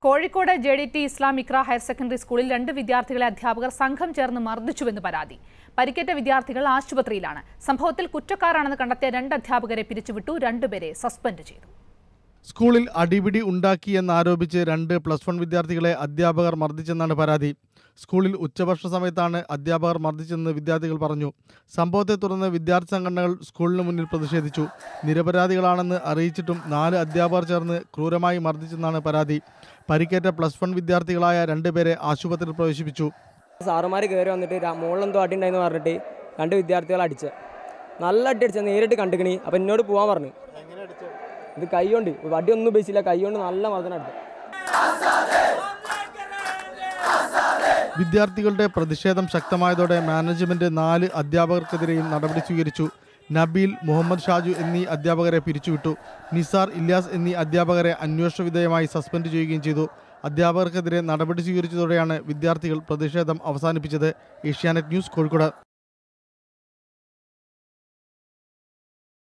Kozhikode J D T ഇസ്ലാം ഇക്ര higher secondary സ്കൂളിൽ രണ്ട് വിദ്യാർത്ഥികളെ അധ്യാപകർ സംഘം ചേർന്ന് മർദ്ദിച്ചുവെന്ന് പരാതി പരിക്കേറ്റ വിദ്യാർത്ഥികൾ ആശുപത്രിയിലാണ് സംഭവത്തിൽ കുറ്റക്കാരാണെന്ന് കണ്ടെത്തിയ രണ്ട് അധ്യാപകരെ പിരിച്ചുവിട്ടു രണ്ടുപേരെ സസ്പെൻഡ് ചെയ്തു സ്കൂളിൽ അടിപിടി ഉണ്ടാക്കിയെന്നാരോപിച്ച് രണ്ട് പ്ലസ് വൺ വിദ്യാർത്ഥികളെ അധ്യാപകർ മർദ്ദിച്ചെന്നാണ് പരാതി സ്കൂളിൽ ഉച്ചഭക്ഷണ സമയത്താണ് അധ്യാപകർ മർദ്ദിച്ചെന്ന് വിദ്യാർത്ഥികൾ പറഞ്ഞു സംഭവത്തെ തുടർന്ന് വിദ്യാർത്ഥി സംഘടനകൾ സ്കൂളിന് മുന്നിൽ പ്രതിഷേധിച്ചു നിരപരാധികളാണെന്ന് അറിയിച്ചിട്ടും നാല് അധ്യാപകർ ചേർന്ന് ക്രൂരമായി മർദ്ദിച്ചെന്നാണ് പരാതി പരിക്കേറ്റ പ്ലസ് വൺ വിദ്യാർത്ഥികളായ രണ്ടുപേരെ ആശുപത്രിയിൽ പ്രവേശിപ്പിച്ചു സാറുമാർ കയറി വന്നിട്ട് ര- മുകളിലെന്തോ അടി ഉണ്ടായെന്ന് പറഞ്ഞിട്ട് രണ്ട് വിദ്യാർത്ഥികളെ അടിച്ച് നല്ല അടി അടിച്ച നേരിട്ട് കണ്ടുക്കണി അപ്പം എന്നോട് പോകാൻ പറഞ്ഞു ഇത് കൈ കൊണ്ട് അടി ഒന്നും ഉപയോഗിച്ചില്ല കൈ കൊണ്ട് നല്ല മർദ്ദനം അടിച്ചു വിദ്യാർത്ഥികളുടെ പ്രതിഷേധം ശക്തമായതോടെ മാനേജ്മെന്റ് നാല് അധ്യാപകർക്കെതിരെയും നടപടി സ്വീകരിച്ചു നബീൽ മുഹമ്മദ് ഷാജു എന്നീ അധ്യാപകരെ പിരിച്ചുവിട്ടു നിസാർ ഇല്യാസ് എന്നീ അധ്യാപകരെ അന്വേഷണ വിധേയമായി സസ്പെൻഡ് ചെയ്യുകയും ചെയ്തു അധ്യാപകർക്കെതിരെ നടപടി സ്വീകരിച്ചതോടെയാണ് വിദ്യാർത്ഥികൾ പ്രതിഷേധം അവസാനിപ്പിച്ചത് ഏഷ്യാനെറ്റ് ന്യൂസ് കോഴിക്കോട്